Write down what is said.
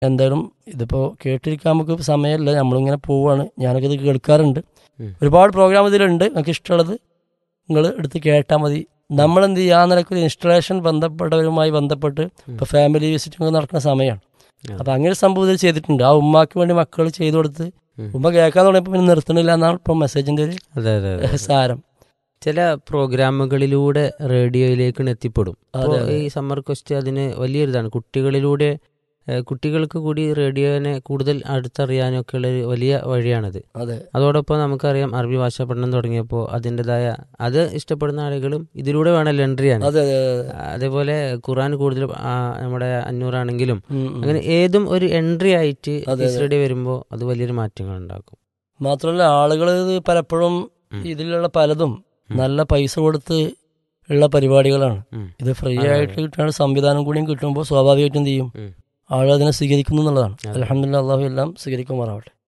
എന്തായാലും ഇതിപ്പോൾ കേട്ടിരിക്കാൻ നമുക്ക് സമയമില്ല നമ്മളിങ്ങനെ പോവാണ് ഞാനൊക്കെ ഇത് കേൾക്കാറുണ്ട് ഉം. ഒരുപാട് പ്രോഗ്രാം ഇതിലുണ്ട് നിങ്ങൾക്ക് ഇഷ്ടമുള്ളത് നിങ്ങൾ എടുത്ത് കേട്ടാൽ മതി നമ്മളെന്ത് ചെയ്യുക ആ നിലയ്ക്ക് ഇൻസ്റ്റലേഷൻ ബന്ധപ്പെട്ടവരുമായി ബന്ധപ്പെട്ട് ഇപ്പോൾ ഫാമിലി വിസിറ്റിംഗ് നടക്കുന്ന സമയമാണ് ആ. അപ്പം അങ്ങനെ ഒരു സംഭവം ഇതിൽ ചെയ്തിട്ടുണ്ട് ആ ഉമ്മാക്ക് വേണ്ടി മക്കൾ ചെയ്തു കൊടുത്ത് ഉം. ഉമ്മ കേൾക്കാൻ തുടങ്ങിയപ്പോൾ പിന്നെ നിർത്തണില്ല എന്നാണ് ഇപ്പോൾ മെസ്സേജിൻ്റെ ഒരു അതെ അതെ അതെ സാരം ചില പ്രോഗ്രാമുകളിലൂടെ റേഡിയോയിലേക്ക് എത്തിപ്പെടും അപ്പോൾ അതെ, അതെ. ഈ സമ്മർ ക്വസ്റ്റ് അതിന് വലിയൊരിതാണ് കുട്ടികളിലൂടെ ഏഹ്, കുട്ടികൾക്ക് കൂടി റേഡിയോനെ കൂടുതൽ അടുത്തറിയാനൊക്കെ ഉള്ള ഒരു വലിയ വഴിയാണത് അതെ അതോടൊപ്പം നമുക്കറിയാം അറബി ഭാഷ പഠനം തുടങ്ങിയപ്പോൾ അതിൻ്റെതായ അത് ഇഷ്ടപ്പെടുന്ന ആളുകളും ഇതിലൂടെ വേണമല്ലോ എൻട്രി ചെയ്യാൻ അതെ അതെ അതെ അതേപോലെ ഖുറാൻ കൂടുതൽ ആ, നമ്മുടെ അഞ്ഞൂറാണെങ്കിലും ഉം, ഉം. അങ്ങനെ ഏതും ഒരു എൻട്രി ആയിട്ട് അതെ, പീസ് റേഡിയോ വരുമ്പോൾ അത് വലിയൊരു മാറ്റങ്ങൾ ഉണ്ടാക്കും മാത്രമല്ല ആളുകൾ ഇത് പലപ്പോഴും ഉം. ഇതിലുള്ള പലതും ഉം. നല്ല പൈസ കൊടുത്ത് ഉള്ള പരിപാടികളാണ് ഉം. ഇത് ഫ്രീ അതെ, അതെ. ആയിട്ട് കിട്ടുന്ന സംവിധാനം കൂടിയും കിട്ടുമ്പോൾ സ്വാഭാവികമായിട്ടും എന്ത് ചെയ്യും ഉം. ആളുകൾ അതിനെ സ്വീകരിക്കുന്നു എന്നുള്ളതാണ് അതെ. അലഹമില്ല അള്ളാഹു എല്ലാം സ്വീകരിക്കുമാറാവട്ടെ